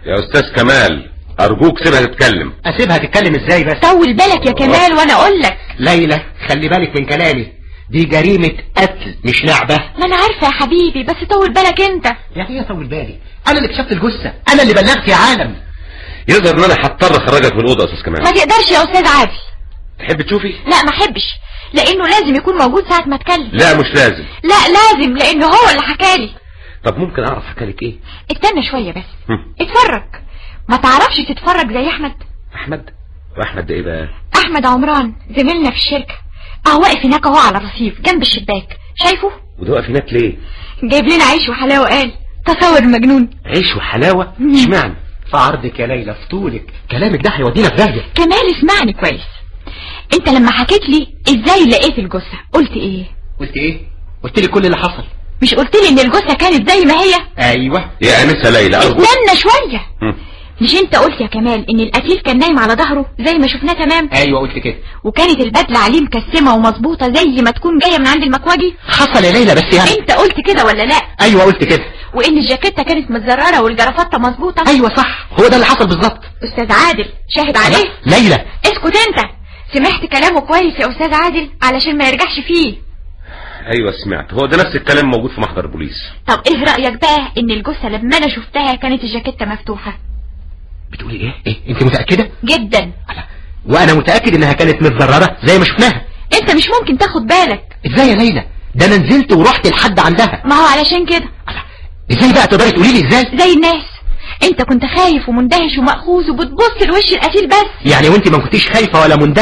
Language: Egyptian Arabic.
يا استاذ كمال ارجوك سيبها تتكلم اسيبها تتكلم ازاي بس طول بالك يا كمال وانا اقول لك ليلى خلي بالك من كلامي دي جريمة قتل مش لعبة ما انا عارفه يا حبيبي بس طول بالك انت يعني ايه طول بالي انا اللي كشفت الجثة انا اللي بلغت يا عالم يقدر ان انا هضطر اخرجك من الاوضه يا استاذ ما كمال تقدرش يا استاذ عادل تحب تشوفي لا ما احبش لانه لازم يكون موجود ساعه ما اتكلم لا مش لازم لا لازم لانه هو اللي حكالي طب ممكن اعرف حكالك ايه استنى شويه بس هم. اتفرج ما تعرفش تتفرج زي احمد احمد واحمد ده ايه بقى احمد عمران زميلنا في الشركه اهو واقف هناك اهو على الرصيف جنب الشباك شايفه وده واقف هناك ليه جايب لنا عيش وحلاوه قال تصور المجنون عيش وحلاوه اشمعنى في عرضك يا ليلى في طولك كلامك ده هيودينا في داهية كمال اسمعني كويس انت لما حكيت لي ازاي لقيت الجثه قلت ايه قلت ايه قلت لي كل اللي حصل مش قلت لي ان الجثه كانت زي ما هي ايوه يا انسه ليلى ارجوك استنى شويه هم. مش انت قلت يا كمال ان القتيل كان نايم على ظهره زي ما شفناه تمام ايوه قلت كده وكانت البدله عليه مكسمه ومظبوطه زي ما تكون جايه من عند المكواجي حصل يا ليلى بس يعني انت قلت كده ولا لا ايوه قلت كده وان الجاكيته كانت متزرره والجرافته مظبوطه ايوه صح هو ده اللي حصل بالظبط استاذ عادل شاهد عليه ليلى اسكت انت سمعت كلامه كويس يا استاذ عادل علشان ما يرجعش فيه ايوه سمعت هو ده نفس الكلام موجود في محضر البوليس طب ايه رايك بقى ان الجثه لما انا شفتها كانت الجاكيته مفتوحه بتقولي ايه ايه انت متأكدة جدا وانا متأكد انها كانت متضررة زي ما شفناها انت مش ممكن تاخد بالك ازاي يا ليلى ده انا نزلت ورحت لحد عندها ما هو علشان كده ازاي بقى تقدري تقولي لي ازاي زي الناس انت كنت خايف ومندهش ومأخوذ وبتبص لوش القتيل بس يعني وانت ما كنتيش خايفة ولا مندهشة